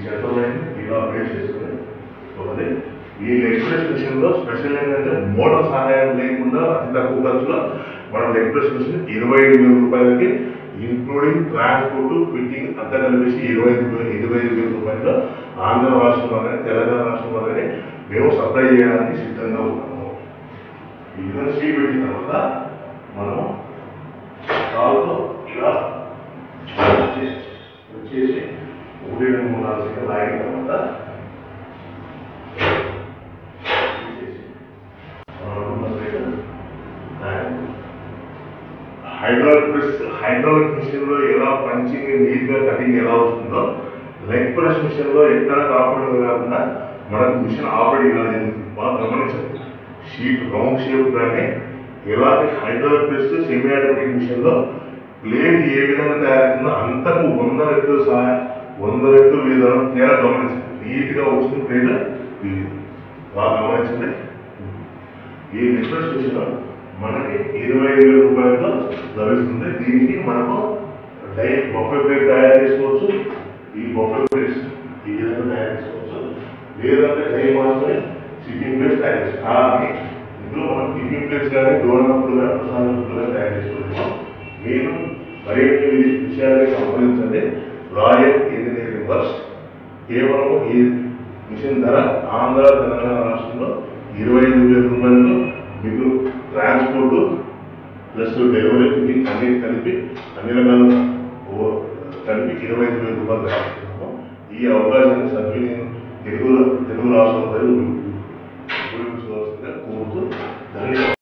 Centre line ఇలా base చేసుకుని ఒకటి ఈ ఎక్స్ప్రెస్ మిషన్ లో స్పెషల్ ఏంటంటే మోటార్ సహాయం లేకుండా అతి తక్కువ ఖర్చులో మనం ఎక్స్ప్రెస్ మిషన్ ఇరవై ఐదు వేల రూపాయలకి ఇంక్లూడింగ్ ట్రాన్స్పోర్ట్ ఫిట్టింగ్ అంతా కలిపేసి ఇరవై ఐదు వేల ఇరవై ఐదు వేల రూపాయలు ఆంధ్ర రాష్ట్రంలో కానీ తెలంగాణ రాష్ట్రంలో కానీ మేము సప్లై చేయడానికి సిద్ధంగా ఉన్నాము ఈ విధంగా షీట్ పెట్టిన తర్వాత మనం కాలుతో ఇలా వచ్చేసి వచ్చేసి ఒకటి రెండు మూడు నాలుగు సెకండ్ లాగిన తర్వాత తీసేసి మనం ఉన్న సైడ్ లాగండి. హైడ్రాలిక్ ప్రెస్ హైడ్రాలిక్ మిషన్ లో ఎలా పంచింగ్ నీట్ గా కటింగ్ ఎలా వస్తుందో లెగ్ ప్రెస్ మిషన్ లో ఎక్కడ కాకుండా కాకుండా మనకు మిషన్ ఆపరేట్ ఇలా జరుగుతుంది బాగా గమనించండి షీట్ రౌండ్ షేప్ కానీ ఎలాంటి hydraulic press semi automatic machine లో ప్లేట్ ఏ విధంగా తయారవుతుందో అంతకు వంద రెట్లు సహాయం వంద రెట్లు విధానం తేడా గమనించండి నీట్ గా వచ్చిన ప్లేట్ ఇది బాగా గమనించండి ఈ నెక్లెస్ మిషన్ మనకి ఇరవై ఐదు వేల రూపాయలతో లభిస్తుంది దీనికి మనము డై బొఫే ప్లేట్ తయారు చేసుకోవచ్చు ఈ బొఫే ప్లేట్స్ ఈ విధంగా తయారు చేసుకోవచ్చు లేదంటే డై మాత్రమే సిట్టింగ్ ప్లేట్స్ తయారు చేసుకోవచ్చు కానీ ఇందులో మనం టిఫిన్ ప్లేట్స్ కానీ డోనప్పులు కానీ ప్రసాదప్పులు కానీ తయారు చేసుకోవచ్చు మీరు మరిన్ని విషయాలకు సంబంధించండి రాయల్ ఇంజనీరింగ్ వర్క్స్ కేవలం ఈ మిషన్ ధర ఆంధ్ర తెలంగాణ రాష్ట్రంలో ఇరవై ఐదు వేల రూపాయలు మీకు ట్రాన్స్పోర్ట్ ప్లస్ డెలివరీ ఫిట్టింగ్ అన్ని కలిపి అన్ని రకాల ఓ- కలిపి ఇరవై ఐదు వేల రూపాయలు తయారు చేస్తున్నాము. ఈ అవకాశాన్ని సద్వినియోగం తెలుగు తెలుగు రాష్ట్రాల ప్రజలు